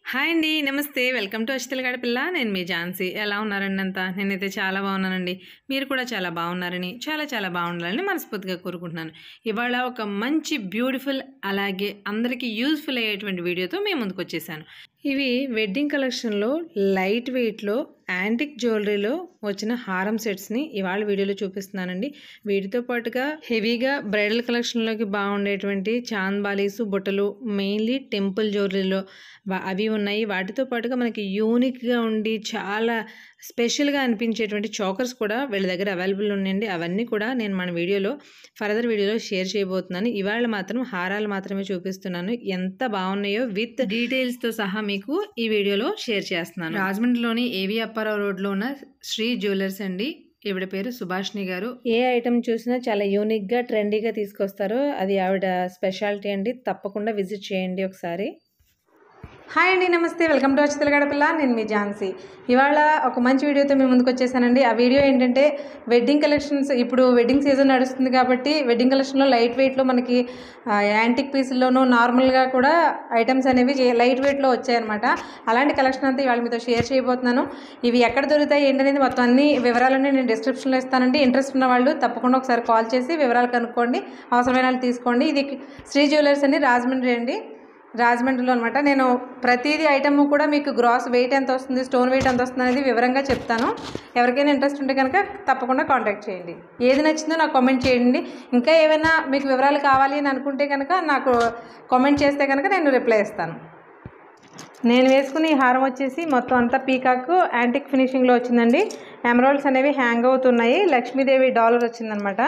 hi అండి నమస్తే welcome to అచితల గడపిల్ల నేను మీ ఝాన్సీ ఎలా ఉన్నారండి అంతా నేనైతే చాలా బాగున్నానండి మీరు కూడా చాలా బాగున్నారని చాలా చాలా బాగుండాలని మనస్ఫూర్తిగా కోరుకుంటున్నాను ఇవాళ ఒక మంచి బ్యూటిఫుల్ అలాగే అందరికీ యూజ్ఫుల్ అయ్యేటువంటి వీడియోతో మేము ముందుకు వచ్చేసాను ఇవి వెడ్డింగ్ కలెక్షన్లో లైట్ వెయిట్లో యాంటిక్ జ్యువెలరీలో వచ్చిన హారం సెట్స్ని ఇవాళ వీడియోలో చూపిస్తున్నానండి వీటితో పాటుగా హెవీగా బ్రైడల్ కలెక్షన్లోకి బాగుండేటువంటి చాంద్ బాలీసు బుట్టలు మెయిన్లీ టెంపుల్ జ్యువెలరీలో వా- అవి ఉన్నాయి వాటితో పాటుగా మనకి యూనిక్గా ఉండి చాలా స్పెషల్గా అనిపించేటువంటి చోకర్స్ కూడా వీళ్ళ దగ్గర అవైలబుల్ ఉన్నాయండి అవన్నీ కూడా నేను మన వీడియోలో ఫర్దర్ వీడియోలో షేర్ చేయబోతున్నాను ఇవాళ మాత్రం హారాలు మాత్రమే చూపిస్తున్నాను ఎంత బాగున్నాయో విత్ డీటెయిల్స్తో సహా మీకు ఈ వీడియోలో షేర్ చేస్తున్నాను రాజమండ్రిలోని ఏవి అప్పారావు రోడ్లో ఉన్న శ్రీ జ్యువెలర్స్ అండి ఈవిడ పేరు సుభాష్ని గారు ఏ ఐటమ్ చూసినా చాలా యూనిక్గా ట్రెండీగా తీసుకొస్తారో అది ఆవిడ స్పెషాలిటీ అండి తప్పకుండా విజిట్ చేయండి ఒకసారి హాయ్ అండి నమస్తే వెల్కమ్ టు అచితల గడపల్ల నేను మీ ఝాన్సీ ఇవాళ ఒక మంచి వీడియోతో మేము ముందుకు వచ్చేసానండి ఆ వీడియో ఏంటంటే వెడ్డింగ్ కలెక్షన్స్ ఇప్పుడు వెడ్డింగ్ సీజన్ నడుస్తుంది కాబట్టి వెడ్డింగ్ కలెక్షన్లో లైట్ వెయిట్లో మనకి యాంటిక్ పీసుల్లోనూ నార్మల్గా కూడా ఐటమ్స్ అనేవి లైట్ వెయిట్లో వచ్చాయన్నమాట అలాంటి కలెక్షన్ అంతా ఇవాళ మీతో షేర్ చేయబోతున్నాను ఇవి ఎక్కడ దొరుకుతాయి ఏంటనేది మొత్తం అన్ని వివరాలన్నీ నేను డిస్క్రిప్షన్లో ఇస్తానండి ఇంట్రెస్ట్ ఉన్న వాళ్ళు తప్పకుండా ఒకసారి కాల్ చేసి వివరాలు కనుక్కోండి అవసరమైన వాళ్ళు తీసుకోండి ఇది శ్రీ జ్యువెలర్స్ అండి రాజమండ్రి అండి రాజమండ్రిలో అనమాట నేను ప్రతిదీ ఐటమ్ కూడా మీకు గ్రాస్ వెయిట్ ఎంత వస్తుంది స్టోన్ వెయిట్ ఎంత వస్తుంది అనేది వివరంగా చెప్తాను ఎవరికైనా ఇంట్రెస్ట్ ఉంటే కనుక తప్పకుండా కాంటాక్ట్ చేయండి ఏది నచ్చిందో నాకు కామెంట్ చేయండి ఇంకా ఏమైనా మీకు వివరాలు కావాలి అని అనుకుంటే కనుక నాకు కామెంట్ చేస్తే కనుక నేను రిప్లై ఇస్తాను నేను వేసుకున్న ఈ హారం వచ్చేసి మొత్తం అంతా పీకాక్ యాంటిక్ ఫినిషింగ్లో వచ్చిందండి ఎమరాల్డ్స్ అనేవి హ్యాంగ్ అవుతున్నాయి లక్ష్మీదేవి డాలర్ వచ్చిందనమాట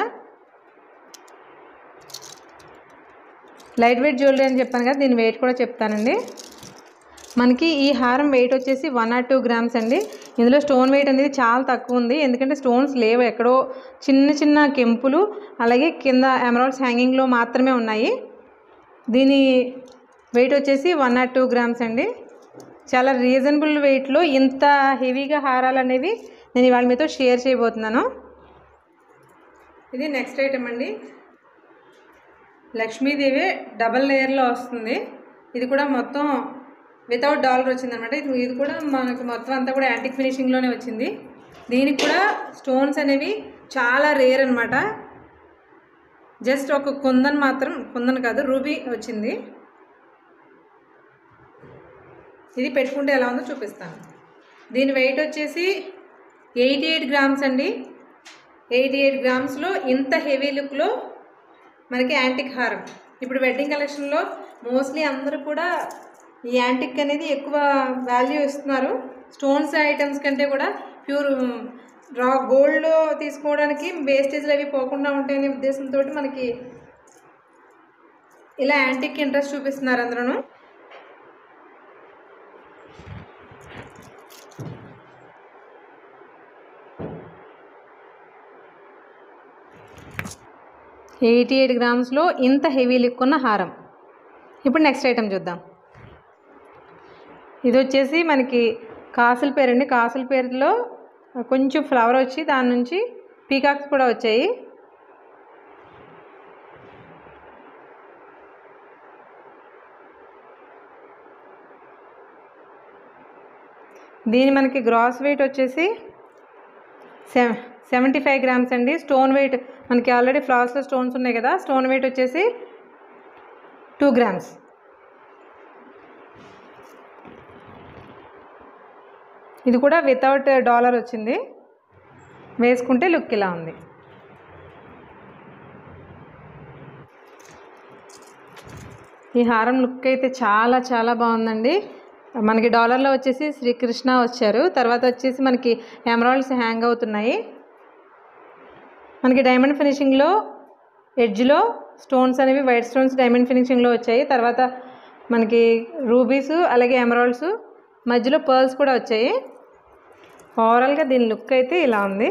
లైట్ వెయిట్ జ్యువెలరీ అని చెప్పాను కదా దీని వెయిట్ కూడా చెప్తానండి మనకి ఈ హారం వెయిట్ వచ్చేసి వన్ ఆర్ టూ గ్రామ్స్ అండి ఇందులో స్టోన్ వెయిట్ అనేది చాలా తక్కువ ఉంది ఎందుకంటే స్టోన్స్ లేవు ఎక్కడో చిన్న చిన్న కెంపులు అలాగే కింద ఎమరాల్డ్స్ హ్యాంగింగ్లో మాత్రమే ఉన్నాయి దీని వెయిట్ వచ్చేసి వన్ ఆర్ టూ గ్రామ్స్ అండి చాలా రీజనబుల్ వెయిట్లో ఇంత హెవీగా హారాలు అనేవి నేను ఇవాళ మీతో షేర్ చేయబోతున్నాను ఇది నెక్స్ట్ ఐటమ్ అండి లక్ష్మీదేవి డబల్ లేయర్లో వస్తుంది ఇది కూడా మొత్తం వితౌట్ డాలర్ వచ్చిందనమాట ఇది ఇది కూడా మనకు మొత్తం అంతా కూడా యాంటిక్ ఫినిషింగ్లోనే వచ్చింది దీనికి కూడా స్టోన్స్ అనేవి చాలా రేర్ అనమాట జస్ట్ ఒక కుందన్ మాత్రం కుందన్ కాదు రూబీ వచ్చింది ఇది పెట్టుకుంటే ఎలా ఉందో చూపిస్తాను దీని వెయిట్ వచ్చేసి ఎయిటీ ఎయిట్ గ్రామ్స్ అండి ఎయిటీ ఎయిట్ గ్రామ్స్లో ఇంత హెవీ లుక్లో మనకి యాంటిక్ హారం ఇప్పుడు వెడ్డింగ్ కలెక్షన్లో మోస్ట్లీ అందరూ కూడా ఈ యాంటిక్ అనేది ఎక్కువ వాల్యూ ఇస్తున్నారు స్టోన్స్ ఐటమ్స్ కంటే కూడా ప్యూర్ రా గోల్డ్లో తీసుకోవడానికి వేస్టేజ్లు అవి పోకుండా ఉంటాయనే ఉద్దేశంతో మనకి ఇలా యాంటిక్ ఇంట్రెస్ట్ చూపిస్తున్నారు అందరూ ఎయిటీ ఎయిట్ గ్రామ్స్లో ఇంత హెవీ లిక్ ఉన్న హారం ఇప్పుడు నెక్స్ట్ ఐటెం చూద్దాం ఇది వచ్చేసి మనకి కాసుల పేరు అండి కాసుల పేరులో కొంచెం ఫ్లవర్ వచ్చి దాని నుంచి పీకాక్స్ కూడా వచ్చాయి దీని మనకి గ్రాస్ వెయిట్ వచ్చేసి సెవె సెవెంటీ ఫైవ్ గ్రామ్స్ అండి స్టోన్ వెయిట్ మనకి ఆల్రెడీ ఫ్లాస్లో స్టోన్స్ ఉన్నాయి కదా స్టోన్ వెయిట్ వచ్చేసి టూ గ్రామ్స్ ఇది కూడా వితౌట్ డాలర్ వచ్చింది వేసుకుంటే లుక్ ఇలా ఉంది ఈ హారం లుక్ అయితే చాలా చాలా బాగుందండి మనకి డాలర్లో వచ్చేసి శ్రీకృష్ణ వచ్చారు తర్వాత వచ్చేసి మనకి ఎమరాల్డ్స్ హ్యాంగ్ అవుతున్నాయి మనకి డైమండ్ ఫినిషింగ్లో ఎడ్జ్లో స్టోన్స్ అనేవి వైట్ స్టోన్స్ డైమండ్ ఫినిషింగ్లో వచ్చాయి తర్వాత మనకి రూబీస్ అలాగే ఎమరాల్డ్స్ మధ్యలో పర్ల్స్ కూడా వచ్చాయి ఓవరాల్గా దీని లుక్ అయితే ఇలా ఉంది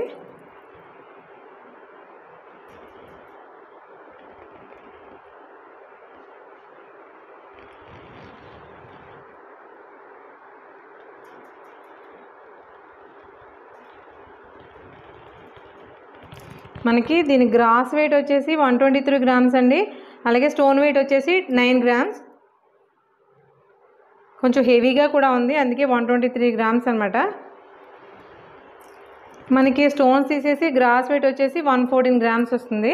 మనకి దీని గ్రాస్ వెయిట్ వచ్చేసి వన్ ట్వంటీ త్రీ గ్రామ్స్ అండి అలాగే స్టోన్ వెయిట్ వచ్చేసి నైన్ గ్రామ్స్ కొంచెం హెవీగా కూడా ఉంది అందుకే వన్ ట్వంటీ త్రీ గ్రామ్స్ అనమాట మనకి స్టోన్స్ తీసేసి గ్రాస్ వెయిట్ వచ్చేసి వన్ ఫోర్టీన్ గ్రామ్స్ వస్తుంది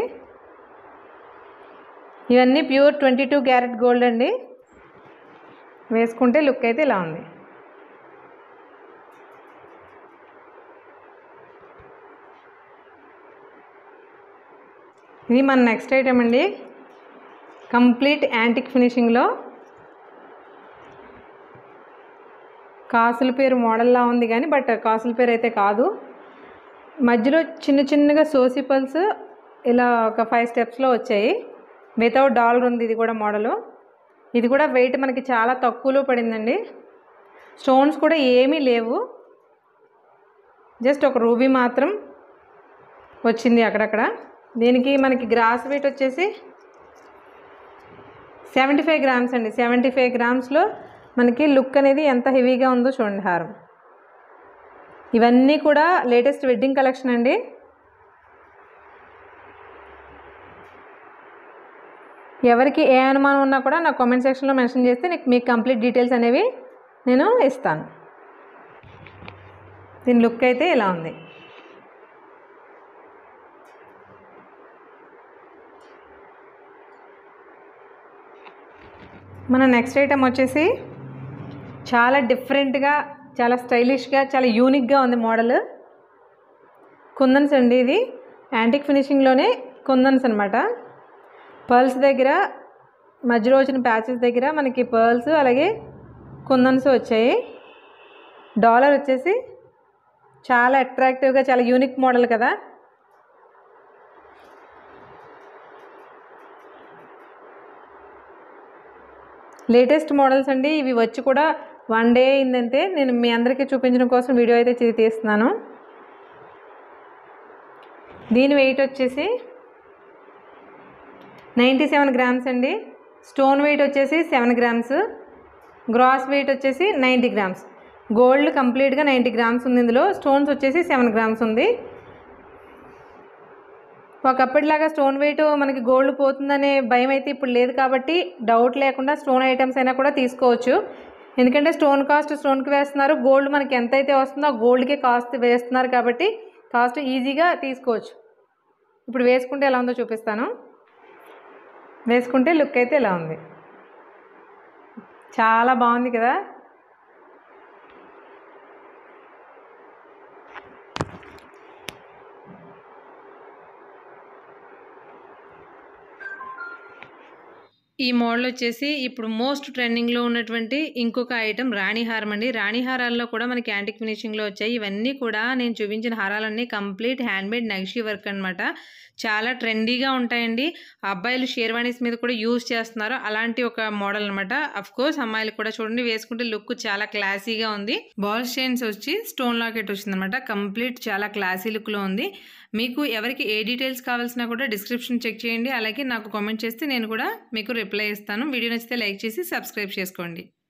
ఇవన్నీ pure twenty two carat gold అండి వేసుకుంటే లుక్ అయితే ఇలా ఉంది ఇది మన నెక్స్ట్ ఐటమ్ అండి కంప్లీట్ యాంటిక్ ఫినిషింగ్లో కాసుల పేరు మోడల్లా ఉంది కానీ బట్ కాసుల పేరు అయితే కాదు మధ్యలో చిన్న చిన్నగా సోసిపల్స్ ఇలా ఒక ఫైవ్ స్టెప్స్లో వచ్చాయి వితౌట్ డాలర్ ఉంది ఇది కూడా మోడలు ఇది కూడా వెయిట్ మనకి చాలా తక్కువలో పడిందండి స్టోన్స్ కూడా ఏమీ లేవు జస్ట్ ఒక రూబీ మాత్రం వచ్చింది అక్కడక్కడ దీనికి మనకి గ్రాస్ వెయిట్ వచ్చేసి సెవెంటీ ఫైవ్ గ్రామ్స్ అండి సెవెంటీ ఫైవ్ గ్రామ్స్లో మనకి లుక్ అనేది ఎంత హెవీగా ఉందో చూడండి హారం ఇవన్నీ కూడా లేటెస్ట్ వెడ్డింగ్ కలెక్షన్ అండి ఎవరికి ఏ అనుమానం ఉన్నా కూడా నా కామెంట్ సెక్షన్లో మెన్షన్ చేస్తే నీకు మీకు కంప్లీట్ డీటెయిల్స్ అనేవి నేను ఇస్తాను దీని లుక్ అయితే ఇలా ఉంది మన నెక్స్ట్ ఐటమ్ వచ్చేసి చాలా డిఫరెంట్గా చాలా స్టైలిష్గా చాలా యూనిక్గా ఉంది మోడల్ కుందన్స్ అండి ఇది యాంటిక్ ఫినిషింగ్లోనే కుందన్స్ అనమాట పర్ల్స్ దగ్గర మధ్యలో వచ్చిన ప్యాచెస్ దగ్గర మనకి పర్ల్స్ అలాగే కుందన్స్ వచ్చాయి డాలర్ వచ్చేసి చాలా అట్రాక్టివ్గా చాలా యూనిక్ మోడల్ కదా లేటెస్ట్ మోడల్స్ అండి ఇవి వచ్చి కూడా వన్ డే అయిందంటే నేను మీ అందరికీ చూపించడం కోసం వీడియో అయితే చే- తీస్తున్నాను దీని వెయిట్ వచ్చేసి నైంటీ సెవెన్ గ్రామ్స్ అండి స్టోన్ వెయిట్ వచ్చేసి సెవెన్ గ్రామ్స్ గ్రాస్ వెయిట్ వచ్చేసి నైంటీ గ్రామ్స్ గోల్డ్ కంప్లీట్గా నైంటీ గ్రామ్స్ ఉంది ఇందులో స్టోన్స్ వచ్చేసి సెవెన్ గ్రామ్స్ ఉంది ఒకప్పటిలాగా స్టోన్ వెయిట్ మనకి గోల్డ్ పోతుందనే భయం అయితే ఇప్పుడు లేదు కాబట్టి డౌట్ లేకుండా స్టోన్ ఐటమ్స్ అయినా కూడా తీసుకోవచ్చు ఎందుకంటే స్టోన్ కాస్ట్ స్టోన్కి వేస్తున్నారు గోల్డ్ మనకి ఎంత అయితే వస్తుందో ఆ గోల్డ్కే కాస్ట్ వేస్తున్నారు కాబట్టి కాస్ట్ ఈజీగా తీసుకోవచ్చు ఇప్పుడు వేసుకుంటే ఎలా ఉందో చూపిస్తాను వేసుకుంటే లుక్ అయితే ఇలా ఉంది చాలా బాగుంది కదా ఈ మోడల్ వచ్చేసి ఇప్పుడు మోస్ట్ ట్రెండింగ్లో ఉన్నటువంటి ఇంకొక ఐటమ్ రాణి హారం అండి రాణి హారాల్లో కూడా మనకి యాంటిక్ ఫినిషింగ్లో వచ్చాయి ఇవన్నీ కూడా నేను చూపించిన హారాలన్నీ కంప్లీట్ హ్యాండ్మేడ్ నగిషి వర్క్ అనమాట చాలా ట్రెండీగా ఉంటాయండి అబ్బాయిలు షేర్వాణీస్ మీద కూడా యూజ్ చేస్తున్నారు అలాంటి ఒక మోడల్ అనమాట అఫ్ కోర్స్ అమ్మాయిలు కూడా చూడండి వేసుకుంటే లుక్ చాలా క్లాసీగా ఉంది బాల్ చైన్స్ వచ్చి స్టోన్ లాకెట్ వచ్చింది అనమాట కంప్లీట్ చాలా క్లాసీ లుక్లో ఉంది మీకు ఎవరికి ఏ డీటెయిల్స్ కావాల్సినా కూడా డిస్క్రిప్షన్ చెక్ చేయండి అలాగే నాకు కామెంట్ చేస్తే నేను కూడా మీకు రిప్లై ఇస్తాను వీడియో నచ్చితే లైక్ చేసి సబ్స్క్రైబ్ చేసుకోండి